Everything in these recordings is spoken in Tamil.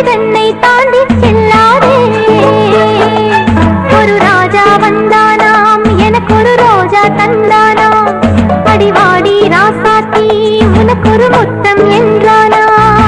கண்ணை தாண்டி செல்லாதே ஒரு ராஜா வந்தானாம் எனக்கு ஒரு ரோஜா தந்தானாம் அடிவாடி ராசாத்தி உனக்கு ஒரு முத்தம் என்றானா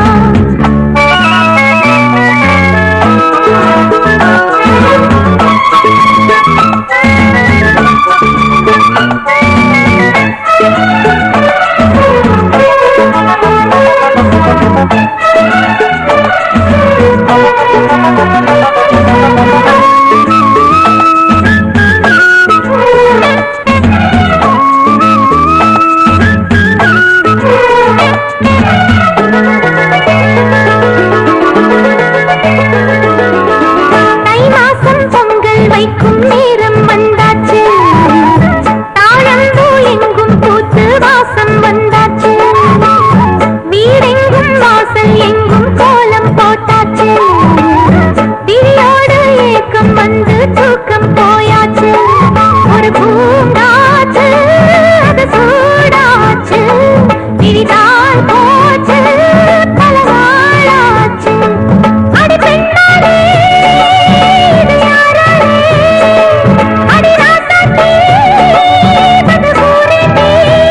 தை மாசம் பொங்கல் வைக்கும் நேரம் வந்தாச்சு தாழம்பூ எங்கும் பூத்து வாசம் வந்தாச்சு வீடெங்கும் வாசல் எங்கும் கோலம் போட்டாச்சு விழியோடு ஏக்கம் வந்து தூக்கம் போயாச்சு ஒரு பூங்காச்சு அது சூடாச்சு விழிதான் போச்சு பல நாளாச்சு அடி பெண்ணாலே இது யாராலே அடி ராசாத்தி அது ஊரே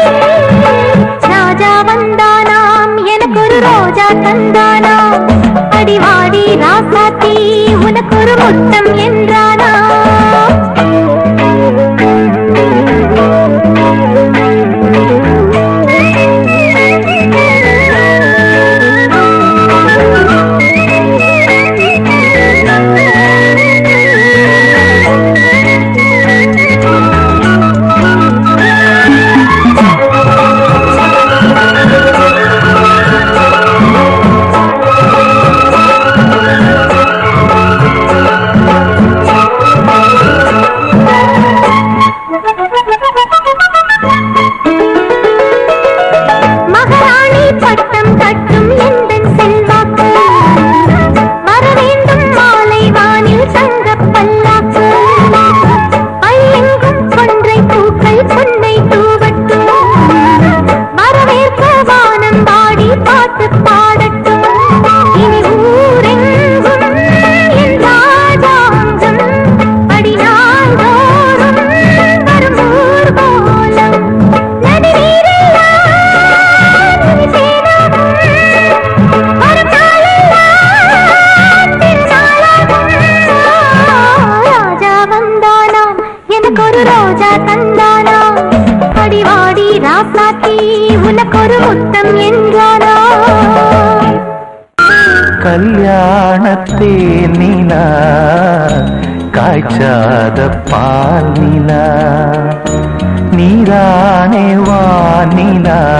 ராஜா வந்தானாம் எனக்கு ஒரு ரோஜா தந்தானாம் அடிவாடி ராசாத்தி உனக்கு ஒரு முத்தம் என்றானா மகாராணி பட்டம் கட்டும் எந்தன் செல்வாக்கு வரவேண்டும் மாலை வானில் தங்கப் பல்லாக்கு பையெங்கும் கொன்றை பூக்கள் பொன்னை தூவட்டும் வரவேற்க வானம் பாடி பாட்டு பாடட்டும் இனி ஊரெங்கும் என் ராஜாங்கம் படிநாள்தோறும் வரும் ஊர்வலம் நதி நீரெல்லாம் இனி சேராகும் வரும் நாளெல்லாம் திருநாளாகும் ராஜா வந்தானாம் எனக்கு ஒரு ரோஜா தந்தானாம் அடிவாடி ராசாத்தி உனக்கு ஒரு முத்தம் என்றானா கல்யாணத்தே நிலா காய்ச்சாத பால் நிலா நீரானே வானிலா